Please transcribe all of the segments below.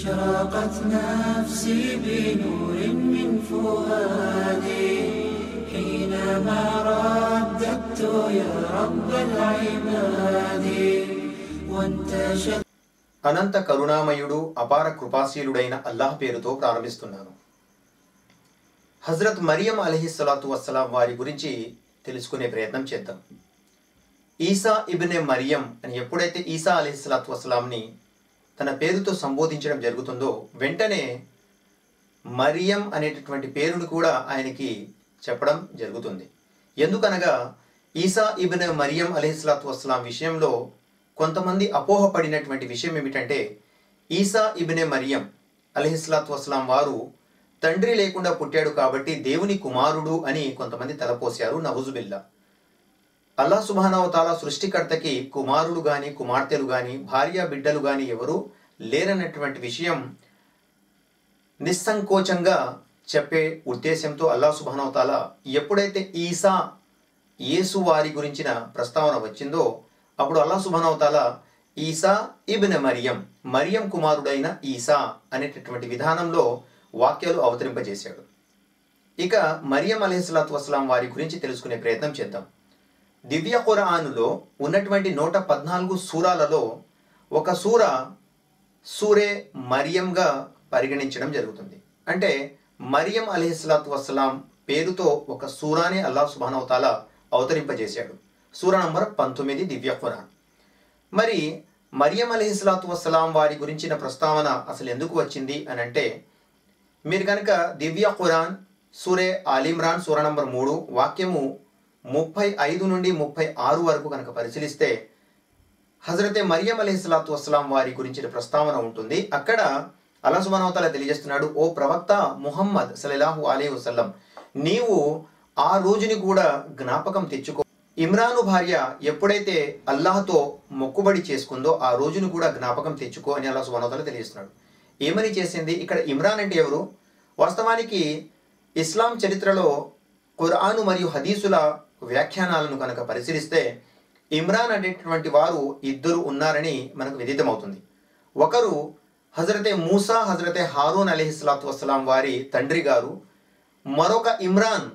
أشرقت نفسي بنور من فؤادي حينما رددت يا رب العباد وانتشت అనంత కరుణామయుడు అపార కృపాశీలుడైన అల్లాహ్ పేరుతో ప్రారంభిస్తున్నాను హజరత్ మరియం అలహిస్సలాతు వస్సలాం వారి గురించి తెలుసుకునే ప్రయత్నం చేద్దాం ఈసా ఇబినే మరియం అని ఎప్పుడైతే ఈసా అలహిస్సలాతు వస్సలాంని తన పేరుతో సంబోధించడం జరుగుతుందో వెంటనే మరియం అనేటటువంటి పేరును కూడా ఆయనకి చెప్పడం జరుగుతుంది ఎందుకనగా ఈసా ఇబిన్ మరియం అలహిస్లాతు వస్సలాం విషయంలో కొంతమంది అపోహపడినటువంటి విషయం ఏమిటంటే ఈసా ఇబినే మరియం అలహిస్లాతు వస్సలాం వారు తండ్రి లేకుండా పుట్టాడు కాబట్టి దేవుని కుమారుడు అని కొంతమంది తలపోశారు నవుజుబిల్లా అల్లా సుబానవతాల సృష్టికర్తకి కుమారుడు గాని కుమార్తెలు గాని భార్య బిడ్డలు గాని ఎవరు లేరన్నటువంటి విషయం నిస్సంకోచంగా చెప్పే ఉద్దేశంతో అల్లా సుబానవతాల ఎప్పుడైతే ఈసా యేసు వారి గురించిన ప్రస్తావన వచ్చిందో అప్పుడు అల్లా సుబానవతాల ఈసా ఇబిన్ మరియం మరియం కుమారుడైన ఈసా అనేటటువంటి విధానంలో వాక్యాలు అవతరింపజేశాడు ఇక మరియం అలహిస్లాతు వస్లాం వారి గురించి తెలుసుకునే ప్రయత్నం చేద్దాం దివ్య ఖురానులో ఉన్నటువంటి నూట పద్నాలుగు సూరాలలో ఒక సూర సూరే మరియంగా పరిగణించడం జరుగుతుంది అంటే మరియం అలీహిస్లాతు వస్సలాం పేరుతో ఒక సూరానే అల్లాహ్ సుబానవతాల అవతరింపజేశాడు సూర నంబర్ పంతొమ్మిది దివ్య ఖురాన్ మరి మరియం అలీహిస్లాతు వస్సలాం వారి గురించిన ప్రస్తావన అసలు ఎందుకు వచ్చింది అని అంటే మీరు కనుక దివ్య ఖురాన్ సూరే ఆలిమ్రాన్ సూర నంబర్ మూడు వాక్యము ముప్పై ఐదు నుండి ముప్పై ఆరు వరకు కనుక పరిశీలిస్తే హజరతే మరియం అలీహిస్లాతు వస్సలాం వారి గురించిన ప్రస్తావన ఉంటుంది అక్కడ అల్లా సుబానవతాల తెలియజేస్తున్నాడు ఓ ప్రవక్త ముహమ్మద్ సలలాహు అలీ వసల్లం నీవు ఆ రోజుని కూడా జ్ఞాపకం తెచ్చుకో ఇమ్రాను భార్య ఎప్పుడైతే అల్లాహతో మొక్కుబడి చేసుకుందో ఆ రోజును కూడా జ్ఞాపకం తెచ్చుకో అని అల్లా సుబానవతాల తెలియజేస్తున్నాడు ఏమని చేసింది ఇక్కడ ఇమ్రాన్ అంటే ఎవరు వాస్తవానికి ఇస్లాం చరిత్రలో ఖురాను మరియు హదీసుల వ్యాఖ్యానాలను కనుక పరిశీలిస్తే ఇమ్రాన్ అనేటువంటి వారు ఇద్దరు ఉన్నారని మనకు విదితమవుతుంది ఒకరు హజరతే మూసా హజరతే హారూన్ అలీహిస్లాతు వస్సలాం వారి తండ్రి గారు మరొక ఇమ్రాన్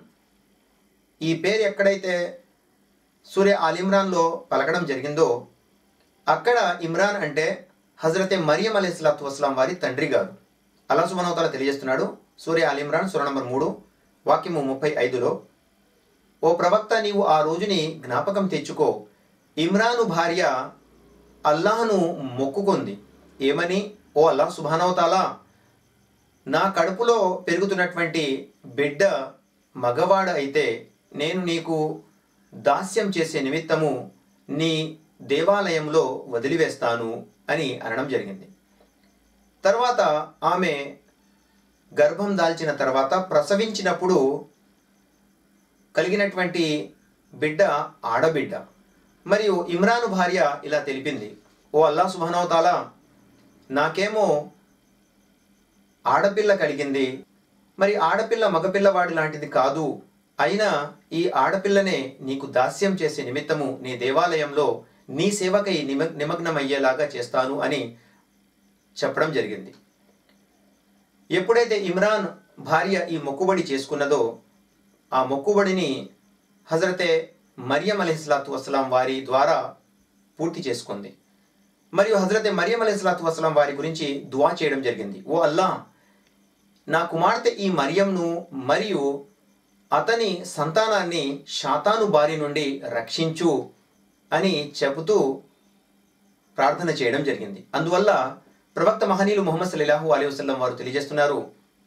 ఈ పేరు ఎక్కడైతే సూర్య ఆలిమ్రాన్లో పలకడం జరిగిందో అక్కడ ఇమ్రాన్ అంటే హజరతే మరియం అలీస్లాతు వస్లాం వారి తండ్రి గారు అల్లా సుమనవతాల తెలియజేస్తున్నాడు సూర్య అలీమ్రాన్ సూర నంబర్ మూడు వాక్యము ముప్పై ఐదులో ఓ ప్రవక్త నీవు ఆ రోజుని జ్ఞాపకం తెచ్చుకో ఇమ్రాను భార్య అల్లాహను మొక్కుకుంది ఏమని ఓ అల్లాహ్ సుభానవతాలా నా కడుపులో పెరుగుతున్నటువంటి బిడ్డ మగవాడు అయితే నేను నీకు దాస్యం చేసే నిమిత్తము నీ దేవాలయంలో వదిలివేస్తాను అని అనడం జరిగింది తర్వాత ఆమె గర్భం దాల్చిన తర్వాత ప్రసవించినప్పుడు కలిగినటువంటి బిడ్డ ఆడబిడ్డ మరియు ఇమ్రాను భార్య ఇలా తెలిపింది ఓ అల్లా సుభానవతాలా నాకేమో ఆడపిల్ల కలిగింది మరి ఆడపిల్ల మగపిల్లవాడి లాంటిది కాదు అయినా ఈ ఆడపిల్లనే నీకు దాస్యం చేసే నిమిత్తము నీ దేవాలయంలో నీ సేవకై నిమ నిమగ్నమయ్యేలాగా చేస్తాను అని చెప్పడం జరిగింది ఎప్పుడైతే ఇమ్రాన్ భార్య ఈ మొక్కుబడి చేసుకున్నదో ఆ మొక్కుబడిని హజరతే మరియం అలీస్లాతు వసలాం వారి ద్వారా పూర్తి చేసుకుంది మరియు హజరతే మరియం అలీస్లాతు వసలాం వారి గురించి దువా చేయడం జరిగింది ఓ అల్లా నా కుమార్తె ఈ మరియంను మరియు అతని సంతానాన్ని శాతాను బారి నుండి రక్షించు అని చెబుతూ ప్రార్థన చేయడం జరిగింది అందువల్ల ప్రవక్త మహనీయులు ముహమ్మద్ సల్లాహు అలీ వసల్లం వారు తెలియజేస్తున్నారు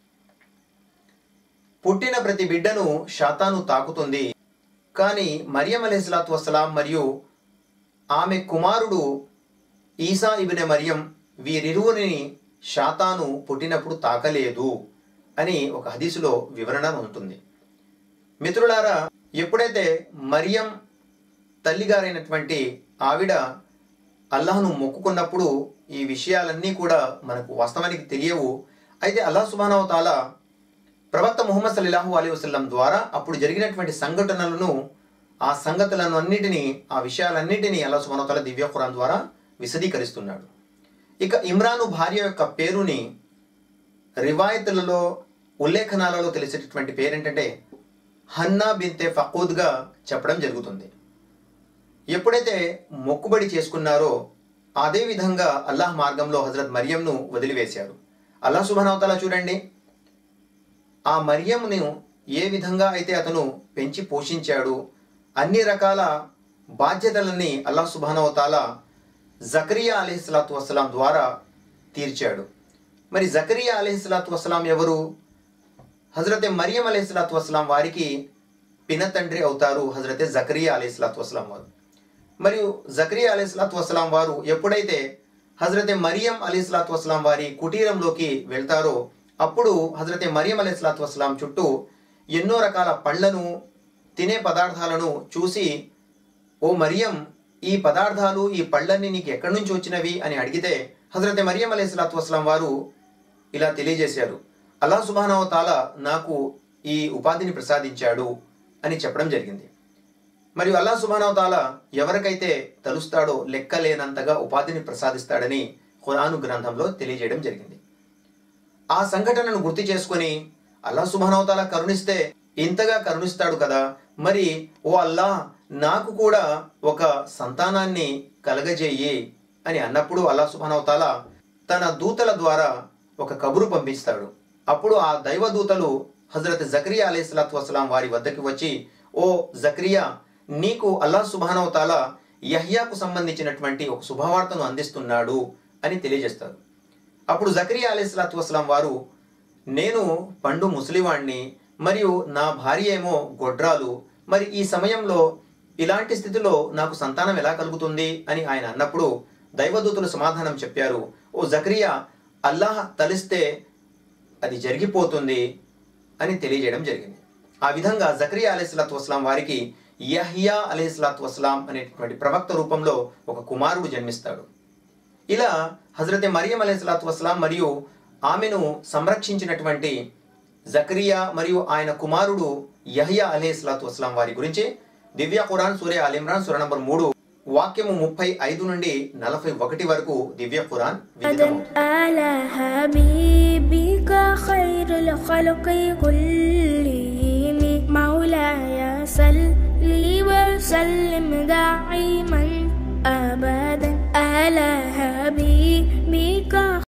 పుట్టిన ప్రతి బిడ్డను శాతాను తాకుతుంది కానీ మరియం అలీస్లాతు వసలాం మరియు ఆమె కుమారుడు ఈసా ఇబినె మరియం వీరిరువురిని శాతాను పుట్టినప్పుడు తాకలేదు అని ఒక హదీసులో వివరణ ఉంటుంది మిత్రులారా ఎప్పుడైతే మరియం తల్లిగారైనటువంటి ఆవిడ అల్లాహను మొక్కుకున్నప్పుడు ఈ విషయాలన్నీ కూడా మనకు వాస్తవానికి తెలియవు అయితే అల్లాహ్ సుబానవతాల ప్రవక్త ముహమ్మద్ సల్లాహు అలీ వసల్లం ద్వారా అప్పుడు జరిగినటువంటి సంఘటనలను ఆ సంగతులను అన్నిటినీ ఆ విషయాలన్నిటినీ అల్లా సుబానవతాల దివ్య ఖురాన్ ద్వారా విశదీకరిస్తున్నాడు ఇక ఇమ్రాను భార్య యొక్క పేరుని రివాయతులలో ఉల్లేఖనాలలో తెలిసేటటువంటి పేరేంటంటే హన్నా బింతే ఫకూద్గా చెప్పడం జరుగుతుంది ఎప్పుడైతే మొక్కుబడి చేసుకున్నారో అదే విధంగా అల్లాహ్ మార్గంలో హజరత్ మరియంను వదిలివేశారు అల్లాహ్ సుబానవతాల చూడండి ఆ మరియంను ఏ విధంగా అయితే అతను పెంచి పోషించాడు అన్ని రకాల బాధ్యతలని అల్లాహ్ సుబానవతాల జకరియా అలీహిస్లాతు వసలాం ద్వారా తీర్చాడు మరి జకరియా అలీహిస్లాతు వసలాం ఎవరు హజరతే మరియం అలీహిస్లాతు వసలాం వారికి పినతండ్రి అవుతారు హజరతే జకరియా అలీహిస్లాతు వసలాం వారు మరియు జకరియా అలీస్లాత్ వసలాం వారు ఎప్పుడైతే హజరతే మరియం అలీస్లాత్ వసలాం వారి కుటీరంలోకి వెళ్తారో అప్పుడు హజరతే మరియం అలీస్లాత్ వసలాం చుట్టూ ఎన్నో రకాల పళ్ళను తినే పదార్థాలను చూసి ఓ మరియం ఈ పదార్థాలు ఈ పళ్ళన్నీ నీకు ఎక్కడి నుంచి వచ్చినవి అని అడిగితే హజరతే మరియం అలీస్లాత్ వసలాం వారు ఇలా తెలియజేశారు అల్లా సుబానవ తాల నాకు ఈ ఉపాధిని ప్రసాదించాడు అని చెప్పడం జరిగింది మరియు అల్లా సుబానవతాల ఎవరికైతే తలుస్తాడో లెక్కలేనంతగా ఉపాధిని ప్రసాదిస్తాడని ఖురాను గ్రంథంలో తెలియజేయడం జరిగింది ఆ సంఘటనను గుర్తు చేసుకొని అల్లా సుబానవతాల కరుణిస్తే ఇంతగా కరుణిస్తాడు కదా మరి ఓ అల్లా నాకు కూడా ఒక సంతానాన్ని కలగజేయి అని అన్నప్పుడు అల్లా సుబానవతాల తన దూతల ద్వారా ఒక కబురు పంపిస్తాడు అప్పుడు ఆ దైవ దూతలు హజరత్ జకరియా అలీస్లాత్ వసలాం వారి వద్దకి వచ్చి ఓ జకరియా నీకు అల్లాహ్ సుబానవతాల యహ్యాకు సంబంధించినటువంటి ఒక శుభవార్తను అందిస్తున్నాడు అని తెలియజేస్తారు అప్పుడు జకరియా అలీస్లాత్ వసలాం వారు నేను పండు ముసలివాణ్ణి మరియు నా భార్య ఏమో గొడ్రాలు మరి ఈ సమయంలో ఇలాంటి స్థితిలో నాకు సంతానం ఎలా కలుగుతుంది అని ఆయన అన్నప్పుడు దైవదూతులు సమాధానం చెప్పారు ఓ జకరియా అల్లాహ్ తలిస్తే అది జరిగిపోతుంది అని తెలియజేయడం జరిగింది ఆ విధంగా జకరియా అలీస్లాత్ వస్లాం వారికి యహ్యా అలీస్లాత్ వస్లాం అనేటువంటి ప్రవక్త రూపంలో ఒక కుమారుడు జన్మిస్తాడు ఇలా హజరత్ మరియం అలీస్లాత్ వస్లాం మరియు ఆమెను సంరక్షించినటువంటి జకరియా మరియు ఆయన కుమారుడు యహ్యా అలీస్లాత్ వస్లాం వారి గురించి దివ్య ఖురాన్ సూర్య అలిమ్రాన్ సూర నంబర్ మూడు వాక్యము ముప్పై ఐదు నుండి నలభై ఒకటి వరకు దివ్య ఖురాన్ విదితమవుతుంది على حبيبك خير الخلق كلهم مولاي صل وسلم دائما أبدا على حبيبك